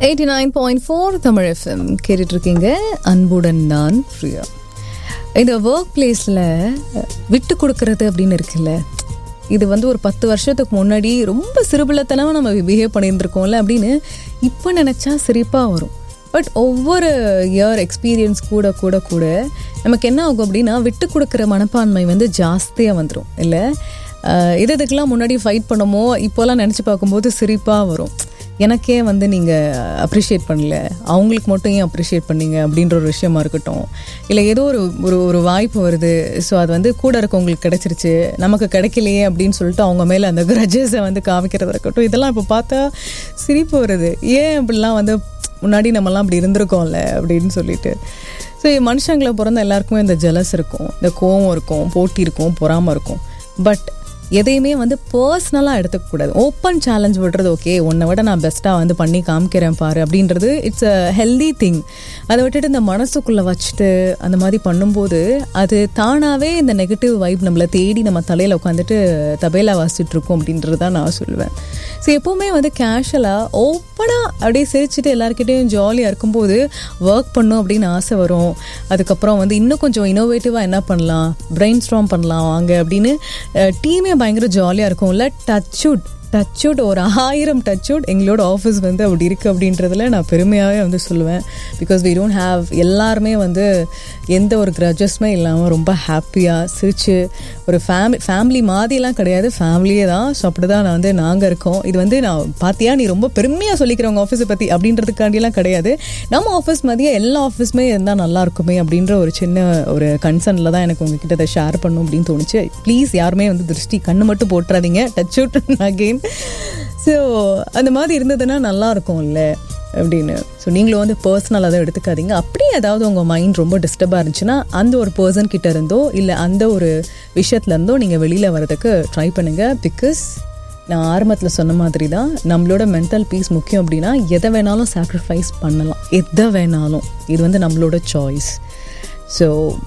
eighty nine point four Tamil FM கேட்டுட்டு இருக்கீங்க அன்புடன் நான் பிரியா இந்த ஒர்க் பிளேஸில் விட்டு கொடுக்கறது அப்படின்னு இருக்குல்ல இது வந்து ஒரு பத்து வருஷத்துக்கு முன்னாடி ரொம்ப சிறுபிள்ளத்தனமாக நம்ம பிஹேவ் பண்ணியிருந்திருக்கோம்ல அப்படின்னு இப்போ நினச்சா சிரிப்பாக வரும் பட் ஒவ்வொரு இயர் எக்ஸ்பீரியன்ஸ் கூட கூட கூட நமக்கு என்ன ஆகும் அப்படின்னா விட்டு கொடுக்குற மனப்பான்மை வந்து ஜாஸ்தியாக வந்துடும் இல்லை இது இதுக்கெல்லாம் முன்னாடி ஃபைட் பண்ணமோ இப்போல்லாம் நினச்சி பார்க்கும்போது சிரிப்பாக வரும் எனக்கே வந்து நீங்கள் அப்ரிஷியேட் பண்ணல அவங்களுக்கு மட்டும் ஏன் அப்ரிஷியேட் பண்ணீங்க அப்படின்ற ஒரு விஷயமா இருக்கட்டும் இல்லை ஏதோ ஒரு ஒரு ஒரு வாய்ப்பு வருது ஸோ அது வந்து கூட இருக்கவங்களுக்கு கிடைச்சிருச்சு நமக்கு கிடைக்கலையே அப்படின்னு சொல்லிட்டு அவங்க மேலே அந்த கிரஜஸை வந்து காமிக்கிறதா இருக்கட்டும் இதெல்லாம் இப்போ பார்த்தா சிரிப்பு வருது ஏன் இப்படிலாம் வந்து முன்னாடி நம்மலாம் அப்படி இருந்திருக்கோம்ல அப்படின்னு சொல்லிட்டு ஸோ மனுஷங்களை பிறந்த எல்லாருக்குமே இந்த ஜலஸ் இருக்கும் இந்த கோவம் இருக்கும் போட்டி இருக்கும் பொறாமல் இருக்கும் பட் எதையுமே வந்து பர்சனலாக எடுத்துக்கக்கூடாது ஓப்பன் சேலஞ்ச் விடுறது ஓகே உன்னை விட நான் பெஸ்ட்டாக வந்து பண்ணி காமிக்கிறேன் பாரு அப்படின்றது இட்ஸ் அ ஹெல்தி திங் அதை விட்டுட்டு இந்த மனசுக்குள்ளே வச்சுட்டு அந்த மாதிரி பண்ணும்போது அது தானாகவே இந்த நெகட்டிவ் வைப் நம்மளை தேடி நம்ம தலையில் உட்காந்துட்டு தபேலா வாசிச்சுட்டு இருக்கோம் அப்படின்றது தான் நான் சொல்லுவேன் ஸோ எப்போவுமே வந்து கேஷுவலாக ஓப்பனாக அப்படியே சிரிச்சுட்டு எல்லாருக்கிட்டேயும் ஜாலியாக இருக்கும்போது ஒர்க் பண்ணும் அப்படின்னு ஆசை வரும் அதுக்கப்புறம் வந்து இன்னும் கொஞ்சம் இனோவேட்டிவாக என்ன பண்ணலாம் பிரெயின் ஸ்ட்ராங் பண்ணலாம் வாங்க அப்படின்னு டீமே பயங்கர ஜாலியாக இருக்கும்ல டச்சுட் டச்சுட் ஒரு ஆயிரம் டச்சுட் எங்களோட ஆஃபீஸ் வந்து அப்படி இருக்குது அப்படின்றதுல நான் பெருமையாகவே வந்து சொல்லுவேன் பிகாஸ் வி டோன்ட் ஹாவ் எல்லாருமே வந்து எந்த ஒரு கிரஜஸ்மே இல்லாமல் ரொம்ப ஹாப்பியாக சிரிச்சு ஒரு ஃபேமிலி ஃபேமிலி மாதிரிலாம் கிடையாது ஃபேமிலியே தான் ஸோ அப்படி தான் நான் வந்து நாங்கள் இருக்கோம் இது வந்து நான் பார்த்தியா நீ ரொம்ப பெருமையாக சொல்லிக்கிறவங்க ஆஃபீஸை பற்றி அப்படின்றதுக்காண்டிலாம் கிடையாது நம்ம ஆஃபீஸ் மாதிரியே எல்லா ஆஃபீஸுமே இருந்தால் நல்லா இருக்குமே அப்படின்ற ஒரு சின்ன ஒரு கன்சர்னில் தான் எனக்கு உங்ககிட்ட அதை ஷேர் பண்ணும் அப்படின்னு தோணுச்சு ப்ளீஸ் யாருமே வந்து திருஷ்டி கண்ணு மட்டும் போட்டுறாதீங்க டச் அவுட் அகெயின் ஸோ அந்த மாதிரி இருந்ததுன்னா நல்லா இருக்கும்ல அப்படின்னு ஸோ நீங்களும் வந்து பர்சனல் அதை எடுத்துக்காதீங்க அப்படியே ஏதாவது உங்கள் மைண்ட் ரொம்ப டிஸ்டர்பாக இருந்துச்சுன்னா அந்த ஒரு பர்சன் கிட்ட இருந்தோ இல்லை அந்த ஒரு விஷயத்துலேருந்தோ நீங்கள் வெளியில் வரதுக்கு ட்ரை பண்ணுங்கள் பிகாஸ் நான் ஆரம்பத்தில் சொன்ன மாதிரி தான் நம்மளோட மென்டல் பீஸ் முக்கியம் அப்படின்னா எதை வேணாலும் சாக்ரிஃபைஸ் பண்ணலாம் எதை வேணாலும் இது வந்து நம்மளோட சாய்ஸ் ஸோ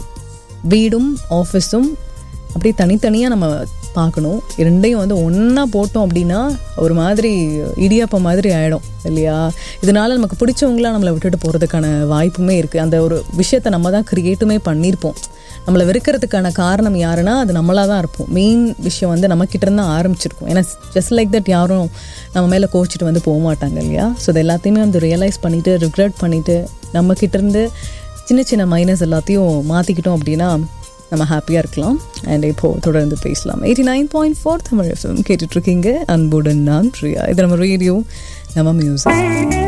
வீடும் ஆஃபீஸும் அப்படியே தனித்தனியாக நம்ம பார்க்கணும் ரெண்டையும் வந்து ஒன்றா போட்டோம் அப்படின்னா ஒரு மாதிரி இடியாப்பம் மாதிரி ஆகிடும் இல்லையா இதனால நமக்கு பிடிச்சவங்களாம் நம்மளை விட்டுட்டு போகிறதுக்கான வாய்ப்புமே இருக்குது அந்த ஒரு விஷயத்தை நம்ம தான் க்ரியேட்டுமே பண்ணியிருப்போம் நம்மளை வெறுக்கிறதுக்கான காரணம் யாருன்னா அது நம்மளாக தான் இருப்போம் மெயின் விஷயம் வந்து நம்மக்கிட்ட இருந்து ஆரம்பிச்சிருக்கும் ஏன்னா ஜஸ்ட் லைக் தட் யாரும் நம்ம மேலே கோச்சிட்டு வந்து போக மாட்டாங்க இல்லையா ஸோ அது எல்லாத்தையுமே வந்து ரியலைஸ் பண்ணிவிட்டு ரிக்ரெட் பண்ணிவிட்டு நம்மக்கிட்ட இருந்து சின்ன சின்ன மைனஸ் எல்லாத்தையும் மாற்றிக்கிட்டோம் அப்படின்னா நம்ம ஹாப்பியாக இருக்கலாம் அண்ட் இப்போது தொடர்ந்து பேசலாம் eighty nine point four Tamil FM கேட்டுட்ருக்கீங்க அன்புடன் நான் பிரியா இது நம்ம ரேடியோ நம்ம மியூசிக்